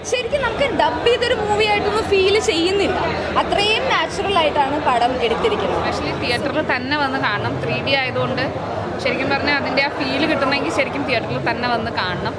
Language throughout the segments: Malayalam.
ശരിക്കും നമുക്ക് ഡബ് ചെയ്തൊരു മൂവി ആയിട്ടൊന്നും ഫീൽ ചെയ്യുന്നില്ല അത്രയും നാച്ചുറൽ ആയിട്ടാണ് പടം എടുത്തിരിക്കുന്നത് ആക്ച്വലി തിയേറ്ററിൽ തന്നെ വന്ന് കാണണം ത്രീ ഡി ആയതുകൊണ്ട് ശരിക്കും പറഞ്ഞാൽ അതിൻ്റെ ആ ഫീല് കിട്ടണമെങ്കിൽ ശരിക്കും തിയേറ്ററിൽ തന്നെ വന്ന് കാണണം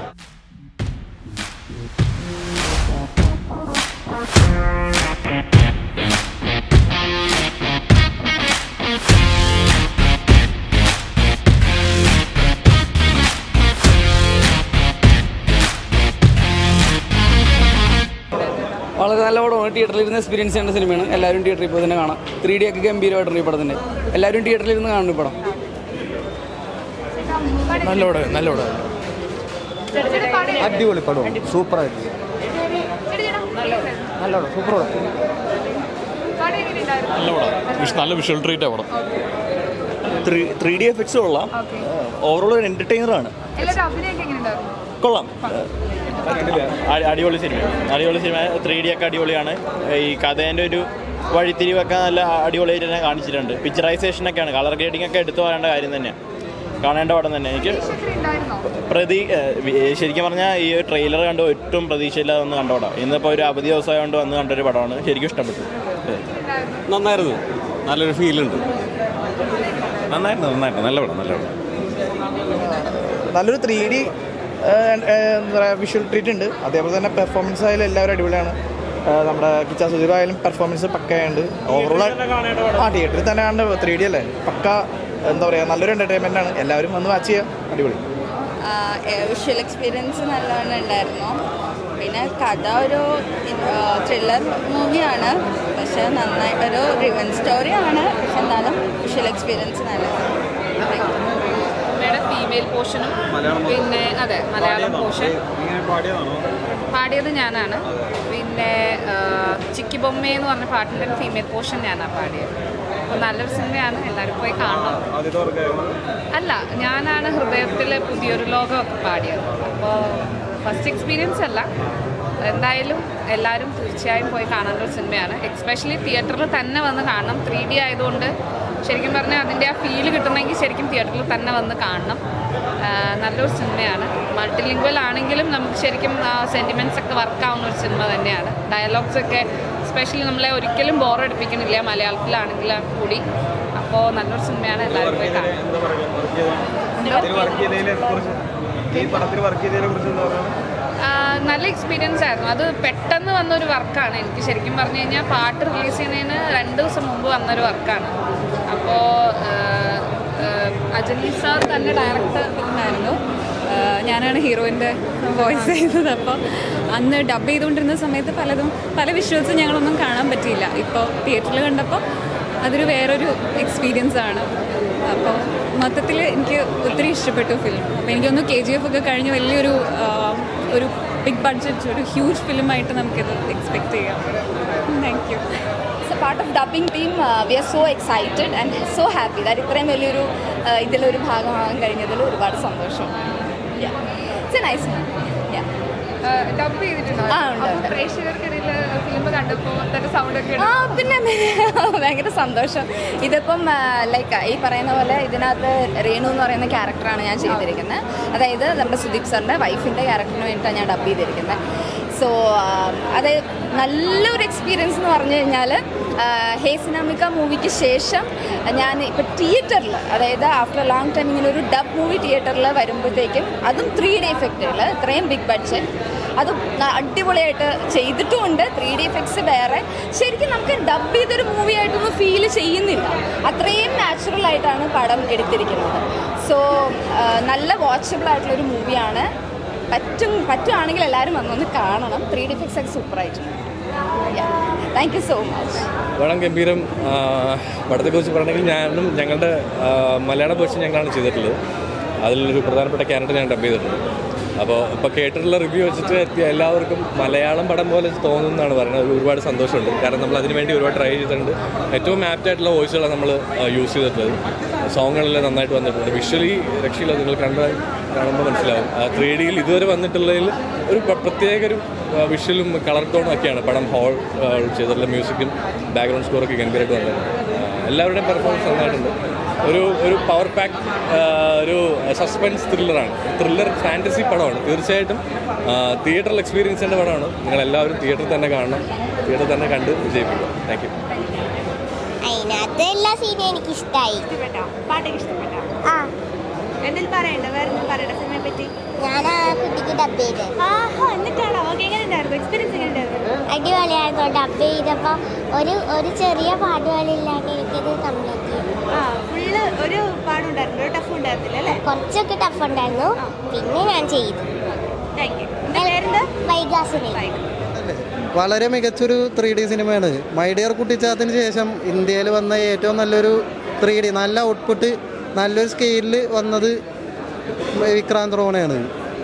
വളരെ നല്ല പടമാണ് തിയേറ്ററിൽ ഇരുന്ന് എക്സ്പീരിയൻസ് ചെയ്യേണ്ട സിനിമയാണ് എല്ലാവരും തിയേറ്ററിൽ പോയി തന്നെ കാണാം ത്രീ ഡി ഒക്കെ ഗംഭീരമായിട്ടുണ്ട് ഈ പടത്തിൻ്റെ എല്ലാവരും തിയേറ്ററിൽ ഇരുന്ന് കാണുന്നു ഈ പടം നല്ല പടം നല്ല പടം അടിപൊളി പടം സൂപ്പറായിട്ട് നല്ല പടം സൂപ്പർ പടം നല്ല പടം വിഷ് നല്ല വിഷ്വൽ ട്രീറ്റ് പടം ത്രീ ഡി എഫക്ട്സ് കൊള്ളാം ഓവറോൾ ഒരു എന്റർടൈനർ ആണ് എല്ലാവരും അഭിനയൊക്കെ എങ്ങനെയുണ്ടായിരുന്നു കൊള്ളാം അടി- അടിപൊളി സിനിമ അടിപൊളി സിനിമ ത്രീ ഡി ഒക്കെ അടിപൊളിയാണ് ഈ കഥേൻ്റെ ഒരു വഴിത്തിരിവൊക്കെ നല്ല അടിപൊളിയായിട്ട് തന്നെ കാണിച്ചിട്ടുണ്ട് പിക്ചറൈസേഷൻ ഒക്കെയാണ് കളർ ഗ്രേഡിംഗ് ഒക്കെ എടുത്തു പറയേണ്ട കാര്യം തന്നെയാണ് കാണേണ്ട പടം തന്നെ എനിക്ക് പ്രതി ഏഹ് വി- ശരിക്കും പറഞ്ഞാൽ ഈ ട്രെയിലർ കണ്ട് ഒട്ടും പ്രതീക്ഷയില്ലാതെ ഒന്ന് കണ്ടോടാം ഇന്നിപ്പോൾ ഒരു അവധി ദിവസമായതുകൊണ്ട് വന്ന് കണ്ടൊരു പടമാണ് ശരിക്കും ഇഷ്ടപ്പെട്ടു നന്നായിരുന്നു നല്ലൊരു ഫീലുണ്ട് നന്നായിരുന്നു നന്നായിരുന്നു നല്ല പടം നല്ല പടം നല്ലൊരു ത്രീ ഡി എന്താ പറയുക വിഷ്വൽ ട്രീറ്റ് ഉണ്ട് അതേപോലെ തന്നെ പെർഫോമൻസ് ആയാലും എല്ലാവരും അടിപൊളിയാണ് ആ, നമ്മുടെ കിച്ച സുധീർ ആയാലും പെർഫോമൻസ് പക്കയുണ്ട് ഓവറോൾ ആ തിയേറ്ററിൽ തന്നെ ആണ് ത്രീ ഡി അല്ലേ പക്ക എന്താ പറയുക നല്ലൊരു എൻ്റർടൈൻമെൻ്റ് ആണ് എല്ലാവരും വന്ന് വാച്ച് ചെയ്യുക അടിപൊളി വിഷ്വൽ എക്സ്പീരിയൻസ് നല്ലവണ്ണം ഉണ്ടായിരുന്നു പിന്നെ കഥ ഒരു ത്രില്ലർ മൂവിയാണ് പക്ഷെ നന്നായി ഒരു റിവൻ സ്റ്റോറിയാണ് പക്ഷെ എന്നാലും വിഷ്വൽ എക്സ്പീരിയൻസ് നല്ലതാണ് സിനിമയുടെ ഫീമെയിൽ പോർഷനും പിന്നെ അതെ മലയാളം പോർഷൻ പാടിയത് ഞാനാണ് പിന്നെ ആ, ചിക്കി ബൊമ്മ എന്ന് പറഞ്ഞ പാട്ടിൻ്റെ ഫീമെയിൽ പോർഷൻ ഞാനാണ് പാടിയത് അപ്പോൾ നല്ലൊരു സിനിമയാണ് എല്ലാവരും പോയി കാണണം അല്ല ഞാനാണ് ഹൃദയത്തിലെ പുതിയൊരു ലോകമൊക്കെ പാടിയത് അപ്പോൾ ഫസ്റ്റ് എക്സ്പീരിയൻസ് അല്ല എന്തായാലും എല്ലാവരും തീർച്ചയായും പോയി കാണേണ്ട ഒരു സിനിമയാണ് എക്സ്പെഷ്യലി തിയേറ്ററിൽ തന്നെ വന്ന് കാണണം ത്രീ ഡി ആയതുകൊണ്ട് ശരിക്കും പറഞ്ഞാൽ അതിൻ്റെ ആ ഫീല് കിട്ടണമെങ്കിൽ ശരിക്കും തിയേറ്ററിൽ തന്നെ വന്ന് കാണണം ആ, നല്ലൊരു സിനിമയാണ് മൾട്ടിലിംഗ്വൽ ആണെങ്കിലും നമുക്ക് ശരിക്കും സെൻറ്റിമെൻറ്റ്സ് ഒക്കെ വർക്കാവുന്ന ഒരു സിനിമ തന്നെയാണ് ഡയലോഗ്സ് ഒക്കെ സ്പെഷ്യലി നമ്മളെ ഒരിക്കലും ബോറടിപ്പിക്കണില്ല മലയാളത്തിലാണെങ്കിൽ കൂടി അപ്പോൾ നല്ലൊരു സിനിമയാണ് എല്ലാവരും പോയി കാണുന്നത് ആ, നല്ല എക്സ്പീരിയൻസ് ആയിരുന്നു അത് പെട്ടെന്ന് വന്നൊരു വർക്കാണ് എനിക്ക് ശരിക്കും പറഞ്ഞു കഴിഞ്ഞാൽ പാട്ട് റിലീസ് ചെയ്യുന്നതിന് രണ്ട് ദിവസം മുമ്പ് വന്നൊരു വർക്കാണ് അപ്പോൾ അജലി സാർ തന്നെ ഡയറക്ടർ ഉണ്ടായിരുന്നു ആഹ് ഞാനാണ് ഹീറോയിൻ്റെ വോയിസ് ചെയ്തത് അപ്പോൾ അന്ന് ഡബ് ചെയ്തുകൊണ്ടിരുന്ന സമയത്ത് പലതും പല വിഷ്വൽസും ഞങ്ങളൊന്നും കാണാൻ പറ്റിയില്ല ഇപ്പോൾ തിയേറ്ററിൽ കണ്ടപ്പോൾ അതൊരു വേറൊരു എക്സ്പീരിയൻസ് ആണ് അപ്പോൾ മൊത്തത്തിൽ എനിക്ക് ഒത്തിരി ഇഷ്ടപ്പെട്ടു ഫിലിം അപ്പോൾ എനിക്കൊന്ന് കെ ജി എഫ് ഒക്കെ കഴിഞ്ഞ് വലിയൊരു ആഹ് ഒരു ബിഗ് ബഡ്ജറ്റ് ഒരു ഹ്യൂജ് ഫിലിമായിട്ട് നമുക്കിത് എക്സ്പെക്റ്റ് ചെയ്യാം thank you as a part of dubbing team we are so excited and so happy that ഇത്രയും വലിയൊരു uh, ഇതിലൊരു ഭാഗമാകാൻ കഴിഞ്ഞതിൽ ഒരുപാട് സന്തോഷം ഇറ്റ്സ് എ നൈസ് ഡബ് ചെയ്തിട്ടുണ്ടോ ആ, ഉണ്ട്, ഉണ്ട്. അപ്പോൾ പ്രേക്ഷകർക്കിടയിൽ ഫിലിം കണ്ടപ്പോൾ തന്നെ സൗണ്ട് ഒക്കെ ആ പിന്നെ ഭയങ്കര സന്തോഷം ഇതിപ്പം ലൈക്ക് ഈ പറയുന്ന പോലെ ഇതിനകത്ത് രേണു എന്ന് പറയുന്ന ക്യാരക്ടറാണ് ഞാൻ ചെയ്തിരിക്കുന്നത് അതായത് നമ്മുടെ സുദീപ് സാറിൻ്റെ വൈഫിൻ്റെ ക്യാരക്ടറിന് വേണ്ടിയിട്ടാണ് ഞാൻ ഡബ് ചെയ്തിരിക്കുന്നത് സോ അത് നല്ലൊരു എക്സ്പീരിയൻസ് എന്ന് പറഞ്ഞു കഴിഞ്ഞാൽ ഹേസിനാമിക മൂവിക്ക് ശേഷം ഞാൻ ഇപ്പോൾ തിയേറ്ററിൽ അതായത് ആഫ്റ്റർ ലോങ് ടൈം ഇങ്ങനെ ഒരു ഡബ് മൂവി തിയേറ്ററിൽ വരുമ്പോഴത്തേക്കും അതും ത്രീ ഡി എഫക്റ്റുകൾ ഇത്രയും ബിഗ് ബഡ്ജറ്റ് അത് ന- അടിപൊളിയായിട്ട് ചെയ്തിട്ടുമുണ്ട് ത്രീ ഡി എഫക്ട്സ് വേറെ ശരിക്കും നമുക്ക് ഡബ് ചെയ്തൊരു മൂവി ആയിട്ടൊന്നും ഫീൽ ചെയ്യുന്നില്ല അത്രയും നാച്ചുറൽ ആയിട്ടാണ് പടം എടുത്തിരിക്കുന്നത് സോ നല്ല വാച്ചബിൾ ആയിട്ടുള്ളൊരു മൂവിയാണ് പറ്റും പറ്റുവാണെങ്കിൽ എല്ലാവരും വന്നൊന്ന് കാണണം ത്രീ ഡി എഫക്ട്സ് ഒക്കെ സൂപ്പറായിട്ടുണ്ട് താങ്ക് യു സോ മച്ച് പടം ഗംഭീരം ആ, പടത്തെക്കുറിച്ച് പറയണമെങ്കിൽ ഞാനും ഞങ്ങളുടെ ആ, മലയാള വേർഷൻ ഞങ്ങളാണ് ചെയ്തിട്ടുള്ളത് അതിലൊരു പ്രധാനപ്പെട്ട ക്യാരക്ടർ ഞാൻ ഡബ് ചെയ്തിട്ടുണ്ട് അപ്പോൾ ഇപ്പോൾ കേട്ടിട്ടുള്ള റിവ്യൂ വെച്ചിട്ട് എത്തിയ എല്ലാവർക്കും മലയാളം പടം പോലെ തോന്നുന്നതാണ് പറയുന്നത് അത് ഒരുപാട് സന്തോഷമുണ്ട് കാരണം നമ്മൾ അതിന് വേണ്ടി ഒരുപാട് ട്രൈ ചെയ്തിട്ടുണ്ട് ഏറ്റവും ആപ്റ്റ് ആയിട്ടുള്ള വോയിസുകളാണ് നമ്മൾ യൂസ് ചെയ്തിട്ടുള്ളത് സോങ്ങുകളെല്ലാം നന്നായിട്ട് വന്നിട്ടുണ്ട് വിഷ്വലി രക്ഷയില്ല നിങ്ങൾ കണ്ട കാണുമ്പോൾ മനസ്സിലാവും ത്രീ ഡിയിൽ ഇതുവരെ വന്നിട്ടുള്ളതിൽ ഒരു പ്ര- പ്രത്യേക ഒരു വിഷ്വലും കളർ ടോണും ഒക്കെയാണ് പടം ഹോൾ ചെയ്തിട്ടുള്ള മ്യൂസിക്കും ബാക്ക്ഗ്രൗണ്ട് സ്കോറൊക്കെ ഗംഭീരമായിട്ട് വന്നത് എല്ലാവരുടെയും പെർഫോമൻസ് നന്നായിട്ടുണ്ട് ഒരു ഒരു പവർ പാക്ക് ഒരു സസ്പെൻസ് ത്രില്ലറാണ് ത്രില്ലർ ഫാൻറ്റസി പടമാണ് തീർച്ചയായിട്ടും തിയേറ്ററിൽ എക്സ്പീരിയൻസ് ചെയ്യേണ്ട പടമാണ് നിങ്ങൾ എല്ലാവരും തിയേറ്ററിൽ തന്നെ കാണണം തിയേറ്ററിൽ തന്നെ കണ്ട് വിജയിപ്പിക്കുക താങ്ക് യു അതിനകത്ത് എല്ലാ സീനും എനിക്ക് ഇഷ്ടമായി ഇഷ്ടപ്പെട്ടോ പാട്ടൊക്കെ ഇഷ്ടപ്പെട്ടോ ആ എന്തെങ്കിലും പറയണ്ടോ വേറെ ഒന്നും പറയണ്ട സിനിമയെ പറ്റി ഞാൻ ആ കുട്ടിക്ക് ഡബ് ചെയ്ത് ആഹാ എന്നിട്ടാണോ ഓക്കെ എങ്ങനെ ഉണ്ടായിരുന്നു എക്സ്പീരിയൻസ് എങ്ങനെ ഉണ്ടായിരുന്നു അടിപൊളിയായിരുന്നു ഡബ് ചെയ്തപ്പോൾ ഒരു ഒരു ചെറിയ പാടുകളില്ലാണ്ട് എനിക്കത് കംപ്ലീറ്റ് ചെയ്തു ആ ഫുള്ള് ഒരു പാടുണ്ടായിരുന്നു ഒരു ടഫ് ഉണ്ടായിരുന്നില്ല അല്ലേ കുറച്ചൊക്കെ ടഫ് ഉണ്ടായിരുന്നു പിന്നെ ഞാൻ ചെയ്തു താങ്ക് യു എൻ്റെ പേരെന്താ വൈകാസിനെ വളരെ മികച്ചൊരു ത്രീ ഡി സിനിമയാണ് മൈഡിയർ കുട്ടിച്ചാത്തിന് ശേഷം ഇന്ത്യയിൽ വന്ന ഏറ്റവും നല്ലൊരു ത്രീ ഡി നല്ല ഔട്ട്പുട്ട് നല്ലൊരു സ്കെയിലിൽ വന്നത് വിക്രാന്ത് റോണയാണ്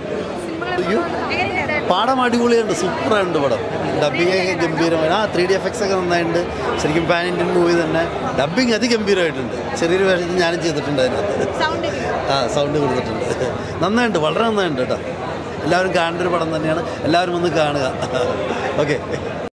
പാടം അടിപൊളിയുണ്ട് സൂപ്പറായിട്ടുണ്ട് പടം ഡബിങ് ഒക്കെ ഗംഭീരമായി ആ ത്രീ ഡി എഫക്ട്സ് ഒക്കെ നന്നായിട്ടുണ്ട് ശരിക്കും പാൻ ഇന്ത്യൻ മൂവി തന്നെ ഡബിങ് അതിഗംഭീരമായിട്ടുണ്ട് ചെറിയൊരു വേഷത്തിൽ ഞാനും ചെയ്തിട്ടുണ്ട് അതിനകത്ത് സൗണ്ട് ആ സൗണ്ട് കൊടുത്തിട്ടുണ്ട് നന്നായിട്ടുണ്ട് വളരെ നന്നായിട്ടുണ്ട് കേട്ടോ എല്ലാവരും കാണേണ്ട ഒരു പടം തന്നെയാണ് എല്ലാവരും ഒന്ന് കാണുക ഓക്കെ